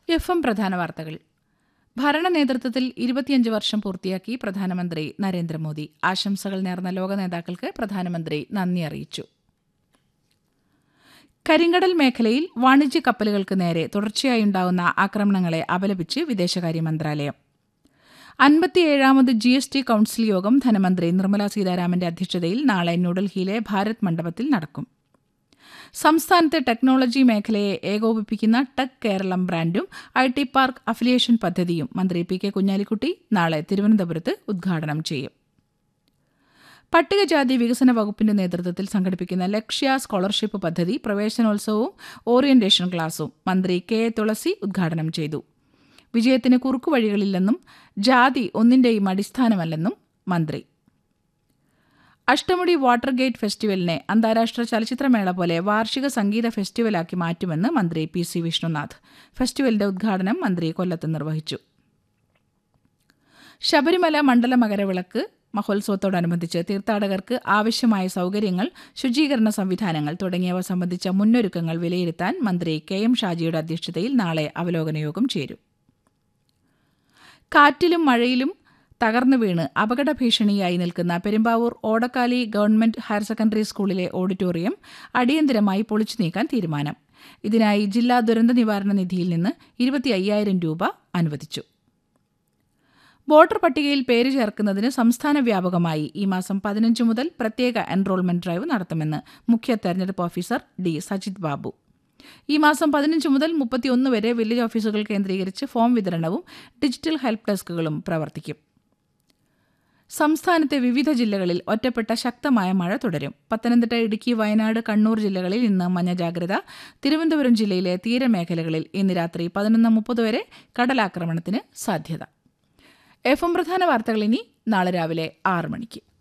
F M പ്രധാന വാർത്തകൾ ഭരണ നേതൃത്വത്തിൽ ഇരുപത്തിയഞ്ച് വർഷം പൂർത്തിയാക്കി പ്രധാനമന്ത്രി നരേന്ദ്രമോദി ആശംസകൾ നേർന്ന ലോക നേതാക്കൾക്ക് പ്രധാനമന്ത്രി നന്ദി അറിയിച്ചു കരിങ്കടൽ മേഖലയിൽ വാണിജ്യ കപ്പലുകൾക്ക് നേരെ തുടർച്ചയായുണ്ടാകുന്ന ആക്രമണങ്ങളെ അപലപിച്ച് വിദേശകാര്യ മന്ത്രാലയം അൻപത്തിയേഴാമത് ജി എസ് ടി കൌൺസിൽ യോഗം ധനമന്ത്രി നിർമ്മല സീതാരാമന്റെ അധ്യക്ഷതയിൽ നാളെ ന്യൂഡൽഹിയിലെ ഭാരത് മണ്ഡപത്തിൽ നടക്കും സംസ്ഥാനത്തെ ടെക്നോളജി മേഖലയെ ഏകോപിപ്പിക്കുന്ന ടെക് കേരളം ബ്രാൻഡും ഐ ടി പാർക്ക് അഫിലിയേഷൻ പദ്ധതിയും മന്ത്രി പി കെ കുഞ്ഞാലിക്കുട്ടി നാളെ തിരുവനന്തപുരത്ത് ഉദ്ഘാടനം ചെയ്യും പട്ടികജാതി വികസന വകുപ്പിന്റെ നേതൃത്വത്തിൽ സംഘടിപ്പിക്കുന്ന ലക്ഷ്യ സ്കോളർഷിപ്പ് പദ്ധതി പ്രവേശനോത്സവവും ഓറിയന്റേഷൻ ക്ലാസും മന്ത്രി കെ എ തുളസി ഉദ്ഘാടനം ചെയ്തു വിജയത്തിന് കുറുക്കുവഴികളില്ലെന്നും ജാതി ഒന്നിന്റെയും അടിസ്ഥാനമല്ലെന്നും മന്ത്രി അഷ്ടമുടി വാട്ടർ ഗേറ്റ് ഫെസ്റ്റിവലിനെ അന്താരാഷ്ട്ര ചലച്ചിത്രമേള പോലെ വാർഷിക സംഗീത ഫെസ്റ്റിവലാക്കി മാറ്റുമെന്ന് മന്ത്രി പി സി വിഷ്ണുനാഥ് ഫെസ്റ്റിവലിന്റെ ഉദ്ഘാടനം മന്ത്രി കൊല്ലത്ത് നിർവഹിച്ചു ശബരിമല മണ്ഡല മകരവിളക്ക് മഹോത്സവത്തോടനുബന്ധിച്ച് തീർത്ഥാടകർക്ക് ആവശ്യമായ സൌകര്യങ്ങൾ ശുചീകരണ സംവിധാനങ്ങൾ തുടങ്ങിയവ സംബന്ധിച്ച മുന്നൊരുക്കങ്ങൾ വിലയിരുത്താൻ മന്ത്രി കെ എം ഷാജിയുടെ അധ്യക്ഷതയിൽ നാളെ അവലോകന യോഗം ചേരും കാറ്റിലും മഴയിലും തകർന്നു വീണ് അപകട ഭീഷണിയായി നിൽക്കുന്ന Perumbavoor Odakkali government higher secondary സ്കൂളിലെ ഓഡിറ്റോറിയം അടിയന്തരമായി പൊളിച്ചു നീക്കാൻ തീരുമാനം ഇതിനായി ജില്ലാ ദുരന്ത നിവാരണ നിധിയിൽ നിന്ന് ഇരുപത്തി അയ്യായിരം രൂപ അനുവദിച്ചു വോട്ടർ പട്ടികയിൽ പേര് ചേർക്കുന്നതിന് സംസ്ഥാന വ്യാപകമായി ഈ മാസം പതിനഞ്ച് മുതൽ പ്രത്യേക എൻറോൾമെന്റ് ഡ്രൈവ് നടത്തുമെന്ന് മുഖ്യ തെരഞ്ഞെടുപ്പ് ഓഫീസർ ഡി സജിത് ബാബു ഈ മാസം പതിനഞ്ച് മുതൽ മുപ്പത്തിയൊന്ന് വരെ വില്ലേജ് ഓഫീസുകൾ കേന്ദ്രീകരിച്ച് ഫോം വിതരണവും ഡിജിറ്റൽ ഹെൽപ്പ് ഡെസ്കുകളും പ്രവർത്തിക്കും സംസ്ഥാനത്തെ വിവിധ ജില്ലകളിൽ ഒറ്റപ്പെട്ട ശക്തമായ മഴ തുടരും പത്തനംതിട്ട ഇടുക്കി വയനാട് കണ്ണൂർ ജില്ലകളിൽ ഇന്ന് മഞ്ഞ ജാഗ്രത തിരുവനന്തപുരം ജില്ലയിലെ തീരമേഖലകളിൽ ഇന്ന് രാത്രി പതിനൊന്ന് മുപ്പത് വരെ കടലാക്രമണത്തിന് സാധ്യത എഫ് എം പ്രധാന വാർത്തകൾ ഇനി നാളെ രാവിലെ ആറ് മണിക്ക്